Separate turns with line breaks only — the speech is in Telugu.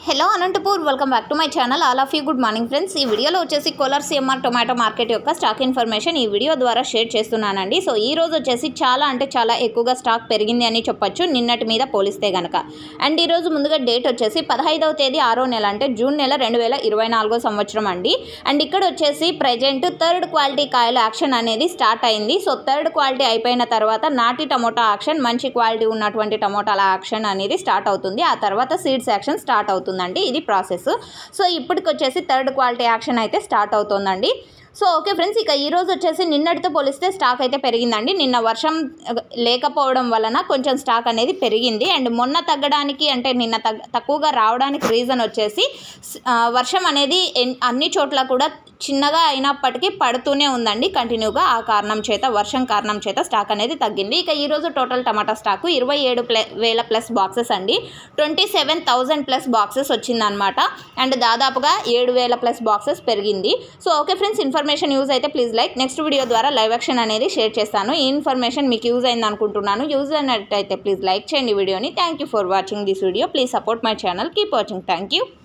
hello Anantapur welcome back to my channel all of you good morning friends ఈ వీడియోలో వచ్చేసి కోలార్ సిఎంఆర్ టొమాటో మార్కెట్ యొక్క స్టాక్ ఇన్ఫర్మేషన్ ఈ వీడియో ద్వారా షేర్ చేస్తున్నానండి సో ఈ రోజు వచ్చేసి చాలా అంటే చాలా ఎక్కువగా స్టాక్ పెరిగింది అని చెప్పొచ్చు నిన్నటి మీద పోలిస్తే గనక అండ్ ఈ రోజు ముందుగా డేట్ వచ్చేసి పదహైదవ తేదీ ఆరో నెల అంటే జూన్ నెల రెండు వేల ఇరవై నాలుగో సంవత్సరం అండి అండ్ ఇక్కడ వచ్చేసి ప్రజెంట్ థర్డ్ క్వాలిటీ కాయల యాక్షన్ అనేది స్టార్ట్ అయింది సో థర్డ్ క్వాలిటీ అయిపోయిన తర్వాత నాటి టమోటా యాక్షన్ మంచి క్వాలిటీ ఉన్నటువంటి టమోటాల యాక్షన్ అనేది స్టార్ట్ అవుతుంది ఆ తర్వాత సీడ్స్ యాక్షన్ స్టార్ట్ అవుతుందండి ఇది ప్రాసెస్ సో ఇప్పటికి వచ్చేసి థర్డ్ క్వాలిటీ యాక్షన్ అయితే స్టార్ట్ అవుతుందండి సో ఓకే ఫ్రెండ్స్ ఇక ఈ రోజు వచ్చేసి నిన్నటితో పోలిస్తే స్టాక్ అయితే పెరిగిందండి నిన్న వర్షం ఆ, లేకపోవడం వలన కొంచెం స్టాక్ అనేది పెరిగింది అండ్ మొన్న తగ్గడానికి అంటే నిన్న తగ్గ తక్కువగా రావడానికి రీజన్ వచ్చేసి స్- ఆ, వర్షం అనేది ఎన్- అన్ని చోట్ల కూడా చిన్నగా అయినప్పటికీ పడుతూనే ఉందండి కంటిన్యూగా ఆ కారణం చేత వర్షం కారణం చేత స్టాక్ అనేది తగ్గింది ఇక ఈ రోజు టోటల్ టమాటా స్టాక్ ఇరవై ఏడు ప్లే వేల ప్లస్ బాక్సెస్ అండి twenty seven thousand plus boxes వచ్చిందనమాట అండ్ దాదాపుగా ఏడు వేల ప్లస్ బాక్సెస్ పెరిగింది so okay friends information use అయితే ప్లీజ్ లైక్ నెక్స్ట్ వీడియో ద్వారా లైవ్ యాక్షన్ అనేది షేర్ చేస్తాను ఈ ఇన్ఫర్మేషన్ మీకు యూజ్ అయింది అనుకుంటున్నాను యూజ్ అయినట్టయితే ప్లీజ్ లైక్ చేయండి వీడియోని thank you for watching this video please support my channel keep watching thank you